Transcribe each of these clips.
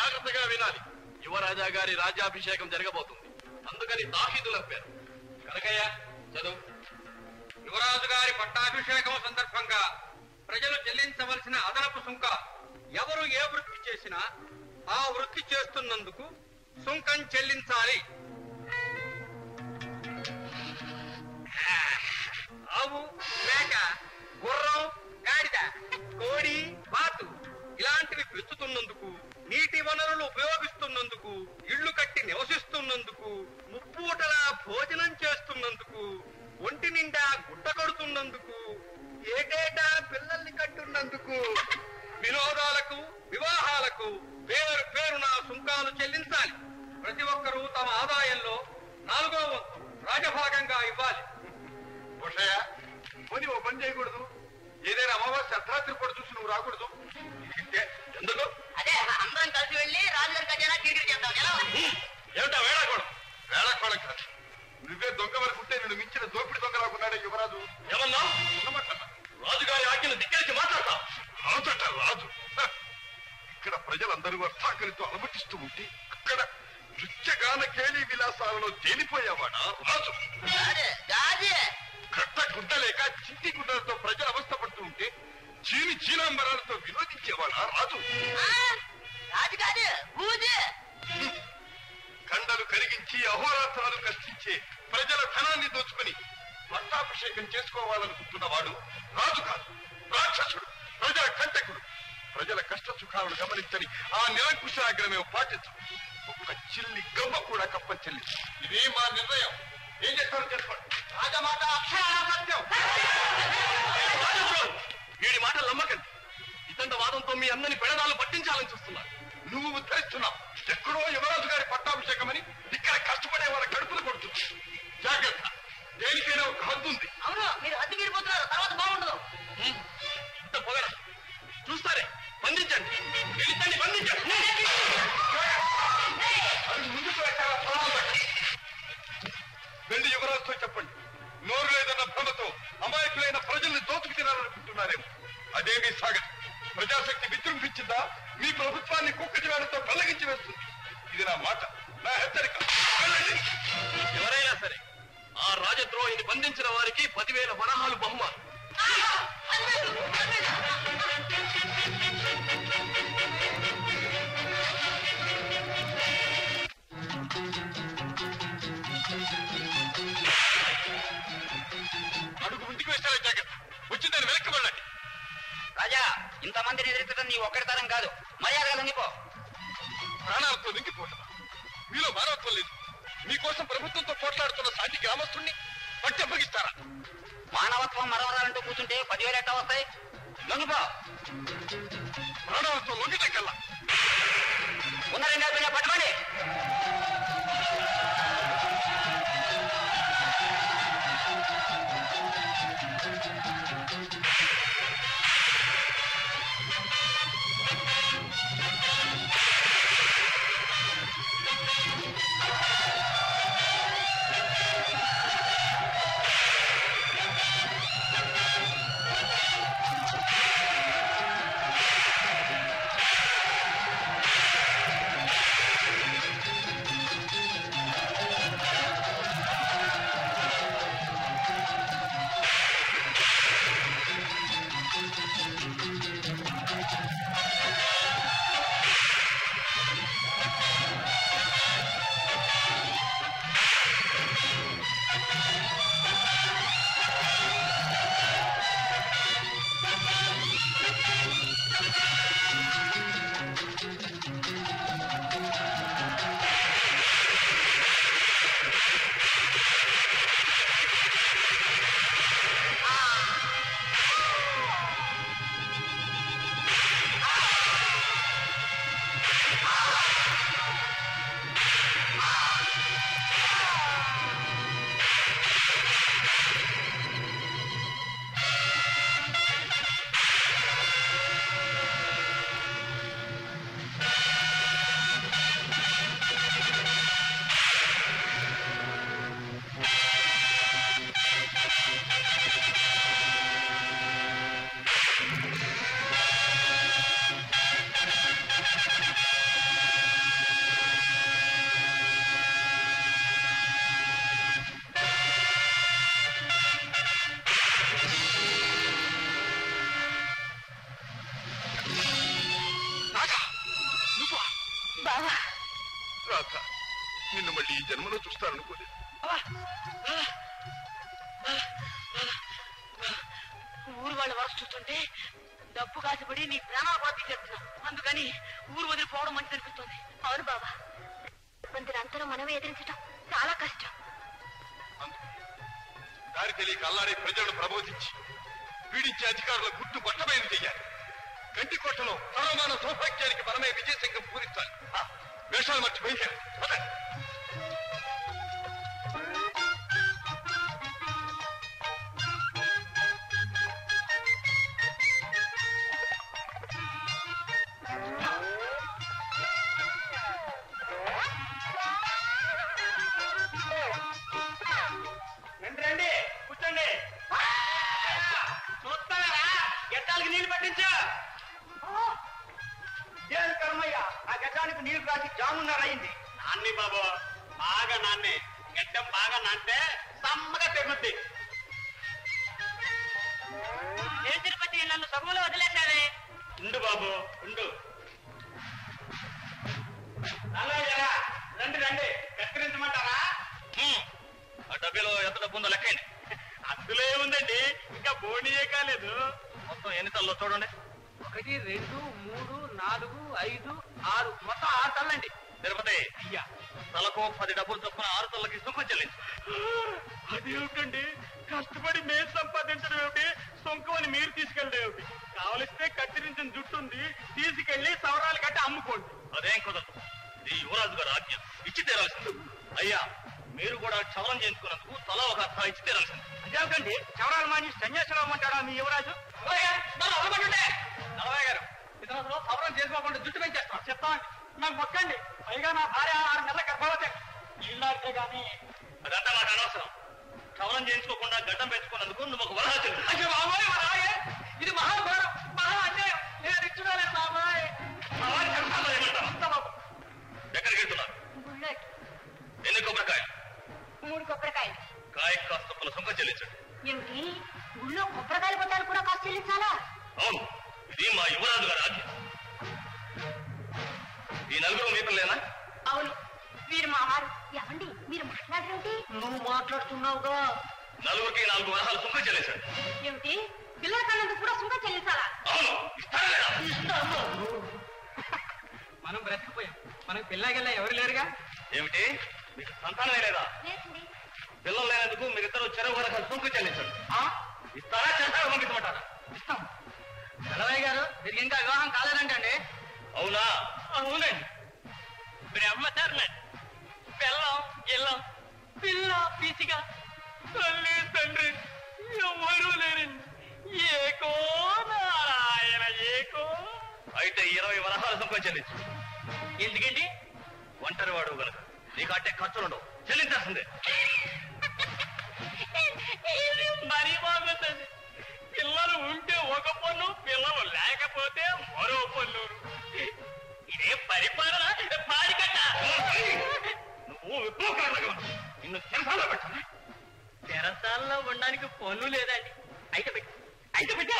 జాగ్రత్తగా వినాలి యువరాజా గారి రాజ్యాభిషేకం జరగబోతుంది అందుకని తాహీదులు అప్పారు కనకయ్య చదువు యువరాజు గారి పట్టాభిషేకం సందర్భంగా ప్రజలు చెల్లించవలసిన అదనపు సుంక ఎవరు ఏ వృత్తి చేసినా ఆ వృత్తి చేస్తున్నందుకు సుంకం చెల్లించాలి ఆవు మేక గుర్రం గాడిద కోడి బాతు ఇలాంటివి పెంచుతున్నందుకు నీటి వనరులు ఉపయోగిస్తున్నందుకు ఇళ్లు కట్టి నివసిస్తున్నందుకు ముప్పూటలా భోజనం చేస్తున్నందుకు ఒంటి నిండా గుడ్డ కడుతున్నందుకు ఏటేటా పిల్లల్ని కట్టున్నందుకు వినోదాలకు వివాహాలకు పేరు పేరున సుంకాలు చెల్లించాలి ప్రతి ఒక్కరూ తమ ఆదాయంలో నాలుగో వంతు రాజభాగంగా ఇవ్వాలి ఉషయ పోనీ ఓ పని చేయకూడదు ఏదైనా అమావాస్య అర్ధరాత్రి కూడా చూసి నువ్వు రాకూడదు ఇంతే. ఎందుకు అదే అందరం కలిసి వెళ్ళి రాజుగారి ఖజానా కిరికిరి చేద్దాం ఎలా ఏమిటా వేళాకోళం వేళాకోళం కాదు నువ్వే దొంగ వరకు ఉంటే నిన్ను మించిన దోపిడి దొంగ రాకున్నాడే యువరాజు ఏమన్నా రాజుగారి ఆజ్ఞను ధిక్కరించి మాట్లాడతా రాజట రాజు హ! ఇక్కడ ప్రజలందరూ అర్థాకలితో అలమటిస్తూ ఉంటే అక్కడ నృత్యగాన కేళి విలాసాలలో తేలిపోయేవాడా రాజు గాజే గాజే కట్ట గుడ్డలేక చింటి గుడ్డలతో ప్రజలు అవస్థపడుతూ ఉంటే చీని చీనాంబరాలతో వినోదించేవాడా రాజు ఆ, రాజు కాదు బూజు కండలు కరిగించి అహోరాత్రాలు కష్టించే ప్రజల ధనాన్ని దోచుకుని పట్టాభిషేకం చేసుకోవాలనుకుంటున్నవాడు రాజు కాదు రాక్షసుడు ప్రజల కంటకుడు ప్రజల కష్ట సుఖాలను గమనించని ఆ నిరంకుశాగ్రమే పాటించు ఒక్క చిల్లి గమ్మ కూడా కప్ప చెల్లి ఇదే మా నిర్ణయం ఏం చేస్తారో చెప్పండి రాజమాట అక్షరాల సత్యం వీడి మాటలు నమ్మకండి ఇతంత వాదంతో మీ అందరిని పెడదాలు పట్టించాలని చూస్తున్నారు నువ్వు ఉత్తరిస్తున్నావు ఎక్కడో యువరాజు గారి పట్టాభిషేకం అని ఇక్కడ కష్టపడే వాళ్ళ కడుపులు కొడుతుంది జాగ్రత్త దేనికైనా ఒక హద్దు ఉంది అవును మీరు హద్దు మీరిపోతున్నారు తర్వాత బాగుండదు ఇంత పొగర చూస్తారే బంధించండి పిలిచండి బంధించండి అది ముందుకు వచ్చారా ప్రాణాలు పెట్టండి. వెళ్ళి యువరాజుతో చెప్పండి నోరు లేదన్న భ్రమతో అమాయకులైన ప్రజల్ని దోచుకు తినాలనుకుంటున్నారేమో అదేమీ సాగదు ప్రజాశక్తి విజృంభించిందా మీ ప్రభుత్వాన్ని కుక్క జీవాలతో పెళ్లగించి వేస్తుంది ఇది నా మాట నా హెచ్చరిక వెళ్ళండి. ఎవరైనా సరే ఆ రాజద్రోహిని బంధించిన వారికి పదివేల వనహాలు బహుమానం అడుగు ముందుకు వేసారా జాగ్రత్త వచ్చిందని వెనక్కి వెళ్ళండి రాజా ఇంతమందిని ఎదుర్కొంటే నీ ఒక్కడి తరం కాదు మర్యాదగా లొంగిపో ప్రాణాలతో నింగిపోతాం మీలో మానవత్వం లేదు మీకోసం ప్రభుత్వంతో పోట్లాడుతున్న సాటి గ్రామస్తుణ్ణి పట్టి అప్పగిస్తారా మానవత్వం మరవరాలంటూ కూర్చుంటే పదివేలు ఎట్టా వస్తాయి లొంగిపో ప్రాణాలతో లొంగిటకల్లా ఉన్న రెండు అయిపోయినా పట్టుకోండి ఆ రాధ నిన్ను మళ్ళీ ఈ జన్మలో చూస్తారనుకోలేదు ఊరు వాళ్ళ వరస చూస్తుంటే డబ్బు కాసిపడి నీ ప్రాణాలు బాధి చేస్తున్నావు అందుకని ఊరు వదిలిపోవడం మంచి అనిపిస్తుంది అవును బాబా ఇబ్బందులు అంతరం మనమే ఎదిరించడం చాలా కష్టం అందుకే దారి తెలియక అల్లాడే ప్రజలను ప్రబోధించి పీడించే అధికారుల గుట్టు బట్టబయలు చెయ్యాలి గంటికోటలో సర్వమాన సౌభాగ్యానికి మనమే విజయశంఖం పూరించాలి ఆ, వేషాలు మర్చిపోయి పదండి. రండి రండి కూర్చోండి చూస్తారా గెట్టాలకి నీళ్లు పట్టించు ఏం కర్మయ్య ఆ గడ్డానికి నీళ్లు రాసి జామున్నర అయింది నాన్ని బాబు బాగా నాన్నే గడ్డం బాగా నాంటే సమ్మగా తెగుద్ది ఏ తిరుపతి నన్ను సభలో వదిలేశావే ఉండు బాబు ఉండు అన్నయ్య రండి రండి కత్తిరించమంటారా ఆ డబ్బీలో ఎంత డబ్బు ఉందో లెక్కండి అందులో ఏముందండి ఇంకా బోనియే కాలేదు మొత్తం ఎన్ని తల్లో చూడండి ఒకటి రెండు మూడు నాలుగు ఐదు ఆరు మొత్తం ఆరు తల్లండి తిరుపతి అయ్యా తలకు పది డబ్బులు చొప్పున ఆరు తల్లకి సుఖం చెల్లించు అదేమిటండి కష్టపడి మేము సంపాదించడం ఏమిటి సొంకం అని మీరు తీసుకెళ్ళడం ఏమిటి కావలిస్తే కత్తిరించిన జుట్టు ఉంది తీసుకెళ్లి సవరాలు కట్టి అమ్ముకోండి అదేం కుదరదు ఈ యువరాజు గారు ఆజ్ఞ ఇచ్చి తీరాల్సింది అయ్యా మీరు కూడా క్షవరం చేయించుకున్నందుకు తలా ఒక అర్థ ఇచ్చి తీరాల్సింది అదేమిటండి చవరాలు మాని సన్యాసరావు అంటాడా మీ యువరాజు నలభై గారు ఇతను అసలు సవరం చేసుకోకుండా జుట్టు పెంచేస్తాం చెప్తామండి నాకు మొక్కండి పైగా నా భార్య ఆరు నెలల గర్భవతి ఇల్లాడితే గానీ అదంతా నాకు అనవసరం క్షవరం చేయించుకోకుండా గడ్డం పెంచుకున్నందుకు నువ్వు ఒక వరహ చెల్లి అయ్యో బాబోయ్ మా రాయే ఇది మహాభారం మహా అన్యాయం నేను ఇచ్చుకోలేదు బాబాయ్ ఎక్కడికి వెళ్తున్నారు బుల్లెట్ ఎన్ని కొబ్బరికాయలు మూడు కొబ్బరికాయలు కాయ కాస్త పుల సుఖం చెల్లించండి ఏమిటి ఊళ్ళో కొబ్బరికాయలు కొట్టాలి కూడా కాస్ట్ చెల్లించాలా అవును ఇది మా యువరాజు గారి ఆజ్ఞ ఈ నలుగురు మీటర్లేనా అవును మీరు మా వారు ఏమండి మీరు మాట్లాడరేంటి నువ్వు మాట్లాడుతున్నావుగా నలుగురికి నాలుగు వరహాలు సుఖం చెల్లించండి ఏమిటి పిల్లల కన్నందుకు కూడా సుంకం చెల్లించాలా అవును ఇస్తారా లేదా? మనం బ్రతికిపోయాం మనకు పిల్లగల్లా ఎవరు లేరుగా ఏమిటి మీకు సంతానమే లేదా లేదండి పిల్లలు లేనందుకు మీరిద్దరు చెరువు వరహాలు సుఖం చెల్లించండి ఆ? ఇస్తారా చేస్తారా పంపించమంటారా ఇస్తాం సెలవయ్య గారు మీరు ఇంకా వివాహం కాలేదంటండి అవునా అవునండి బ్రహ్మచారులండి బెల్లం గిల్లం పిల్ల పిసిగా తల్లి తండ్రి ఎవరూ లేరండి ఏకో నారాయణ ఏకో అయితే ఇరవై వరహాలు సుఖం చెల్లించు ఎందుకండి ఒంటరి వాడు గనుక నీకు అంటే ఖర్చులుండవు చెల్లించాల్సిందే ఇది మరీ బాగుంటుంది పిల్లలు ఉంటే ఒక పన్ను పిల్లలు లేకపోతే మరో పన్ను ఇదే పరిపాలన పాడికట్ట నువ్వు విప్లవకారులుగా ఉన్నావు. నిన్ను చెరసాలలో పెట్టాలి చెరసాల్లో ఉండడానికి పన్ను లేదండి అయితే పెట్టి అయితే పెట్టి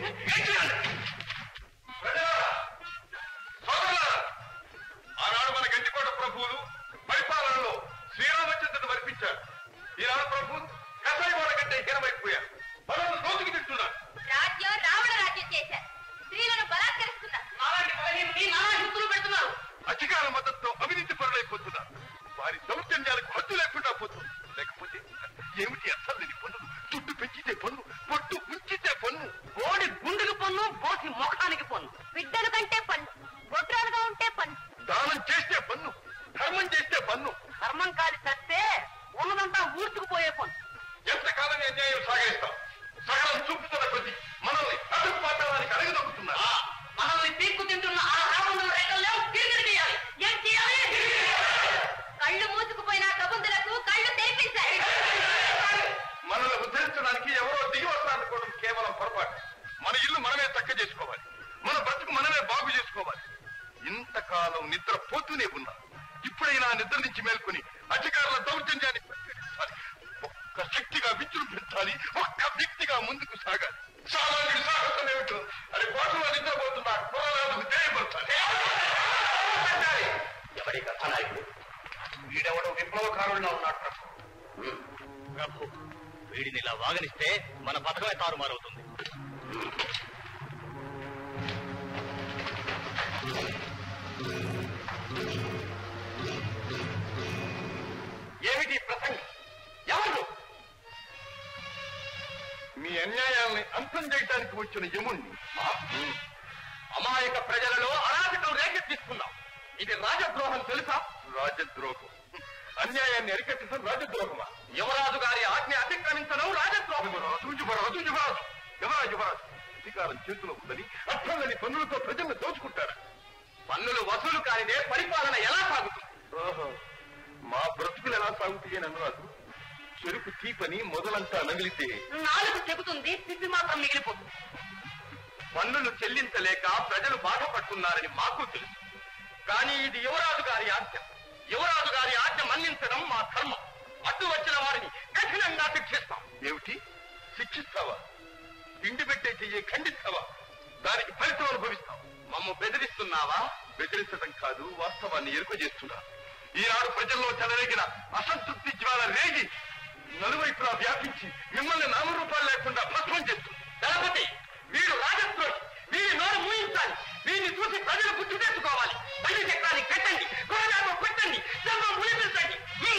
ప్రజలారా, సోదరులారా, ఆనాడు మన గంటికోట ప్రభువులు పరిపాలనలో శ్రీరామచంద్రుడు మరిపించారు ఈనాడు ప్రభు కసాయి వాళ్ళ కంటే హీనమైపోయారు బలం రోజుకి తింటున్నారు రాజ్యం రావణ రాజ్యం చేశారు స్త్రీలను బలాత్కరిస్తున్నారు నాలాంటి బలహీనని నానా హింతులు పెడుతున్నారు అధికార మద్దతుతో అవినీతి పరులైపోతున్నారు వారి దౌర్జన్యాలకు హద్దు లేకుండా పోతుంది లేకపోతే ఏమిటి అర్థం లేని పన్నులు దుడ్డు పెంచితే పన్ను పొట్టు ఉంచితే పన్ను బోడి గుండెకి పన్ను బోసి ముఖానికి పన్ను బిడ్డల కంటే పన్ను గొడ్రాలుగా ఉంటే పన్ను దానం చేస్తే పన్ను ధర్మం చేస్తే పన్ను ధర్మం కాలి చస్తే ఉన్నదంతా ఊర్చుకుపోయే పన్ను ఎంతకాలం ఈ అన్యాయం సాగేస్తాం సగం చూపుతున్న కొద్ది మనల్ని అడుగు పాతానికి అడగదొక్కుతున్నారు మనల్ని పీక్కు తింటున్న ఆ రావణ రైతుల్లో తిరిగి తీయాలి ఏం చేయాలి కళ్ళు మూసుకుపోయిన కబుందులకు కళ్ళు తెరిపించాయి మనల్ని ఉద్ధరించడానికి ఎవరో దిగి వస్తారనుకోవడం కేవలం పొరపాటు మన ఇల్లు మనమే చక్క చేసుకోవాలి మన బతుకు మనమే బాగు చేసుకోవాలి ఇంతకాలం నిద్ర పోతూనే ఉన్నా ఇప్పుడైనా నిద్ర నుంచి మేల్కొని అధికారుల దౌర్జన్యాన్ని ప్రతిఘటించాలి ఒక్క శక్తిగా విజృంభించాలి ఒక్క వ్యక్తిగా ముందుకు సాగాలి సామాన్యుడి సాహసం ఏమిటో అది కోటలో నిద్రపోతున్నా కుర్రలకు తెలియపరచాలి ఎవరి కథానాయకుడు వీడిని ఇలా వాగనిస్తే మన పథకమే తారుమారవుతుంది ఏమిటి ప్రసంగం ఎవరు మీ అన్యాయాల్ని అంతం చేయడానికి వచ్చిన యముణ్ణి అమాయక ప్రజలలో అరాజకం రేకెత్తిస్తున్నాం ఇది రాజద్రోహం తెలుసా రాజద్రోహం అన్యాయాన్ని అరికట్టడం రాజద్రోహమా యువరాజు గారి ఆజ్ఞ అతిక్రమించడం రాజద్రోహం యువరాజు యువరాజు యువరాజు యువరాజు యువరాజు అధికారం చేతిలో ఉందని అర్థంలోని పన్నులతో ప్రజలను దోచుకుంటారా పన్నులు వసూలు కానిదే పరిపాలన ఎలా సాగుతుంది మా బ్రతుకులు ఎలా సాగుతాయని అన్నరాజు చెరుకు తీపని మొదలంతా నమిలితే నాలుగు చెబుతుంది పిప్పి మాత్రం మిగిలిపోతుంది పన్నులు చెల్లించలేక ప్రజలు బాధపడుతున్నారని మాకు తెలుసు కానీ ఇది యువరాజు గారి ఆజ్ఞ యువరాజు గారి ఆజ్ఞ మన్నించడం మా ధర్మం అడ్డు వచ్చిన వారిని కఠినంగా శిక్షిస్తాం ఏమిటి శిక్షిస్తావా తిండి పెట్టే చెయ్యి ఖండిస్తావా దానికి ఫలితం అనుభవిస్తాం మమ్మ బెదిరిస్తున్నావా బెదిరించడం కాదు వాస్తవాన్ని ఎరుక చేస్తున్నా ఈనాడు ప్రజల్లో చెలరేగిన అసంతృప్తి జ్వాల రేగి నలువైపులా వ్యాపించి మిమ్మల్ని నామరూపాలు లేకుండా భస్మం చేస్తుంది దళపతి వీడు రాజద్రోహి వీరి నోరు మూయించాలి వీరిని చూసి ప్రజలు గుర్తు తెచ్చుకోవాలి బయట చక్రాన్ని కట్టండి కొరడాలు కొట్టండి శవం మునిపించండి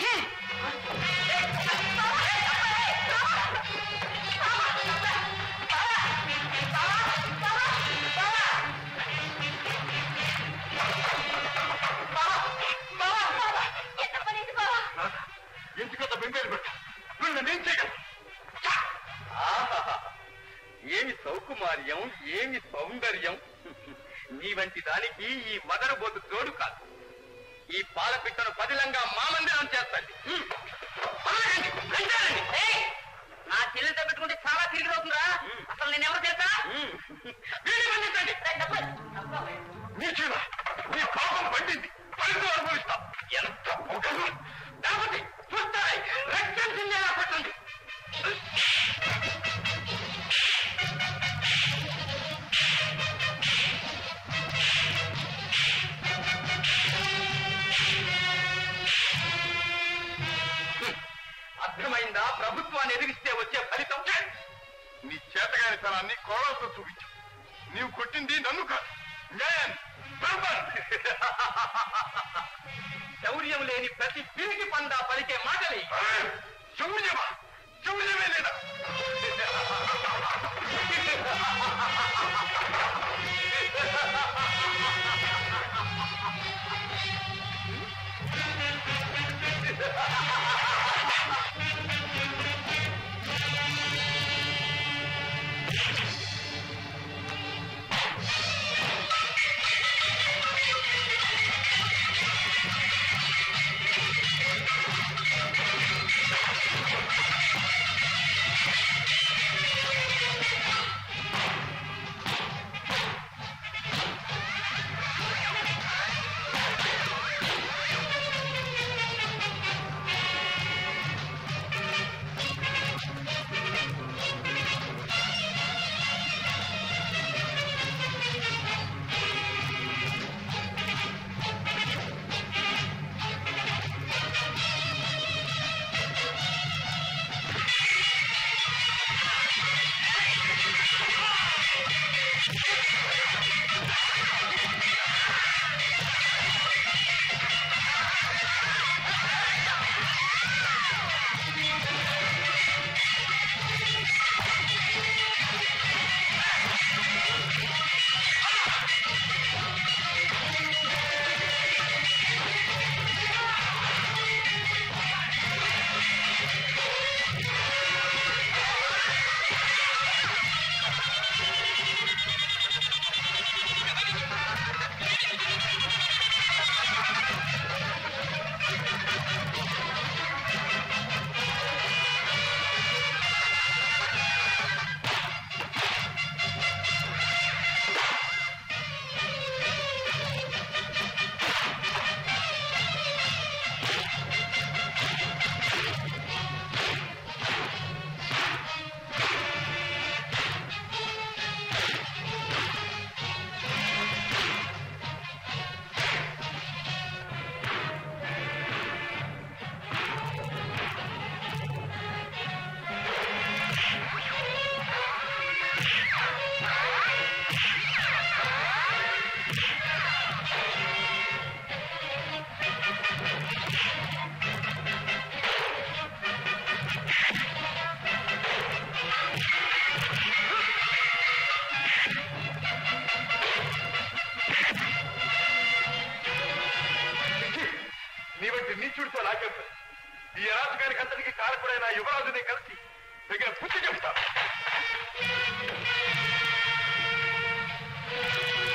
ఎందుకంత బెంబేలు పెట్ట వీళ్ళు నేను చేయగలను ఆహాహా. ఏమి సౌకుమార్యం ఏమి సౌందర్యం నీ వంటి దానికి ఈ మదర బోతు తోడు కాదు ఈ పాలపిట్టను పదిలంగా మా మందిరం చేస్తండి హ్మ్. పదండి, రండి. ఏయ్, నా చెల్లెలతో పెట్టుకుంటే చాలా తిరిగి అవుతుందా అసలు నేను ఎవరు చేస్తా నీచుడా నీ పాపం పండింది ఫలితం అనుభవిస్తాం ఎంత పొగరు దాపతి చూస్తాయి రక్షించిందేలా పట్టండి అర్థమైందా ప్రభుత్వాన్ని ఎదిగిస్తే వచ్చే ఫలితం నీ చేతగాని తనాన్ని కోడలతో చూపించు నీవు కొట్టింది నన్ను కాదు న్యాయాన్ని ధర్మాన్ని. శౌర్యం లేని ప్రతి పిరికి పందా పలికే మాటలి శౌర్యమా శౌర్యమే లేదా నీచుడితో నాకేం పని ఈ అరాచకానికి అంతటికి కారకుడైన యువరాజుని కలిసి తగిన బుద్ధి చెప్తాను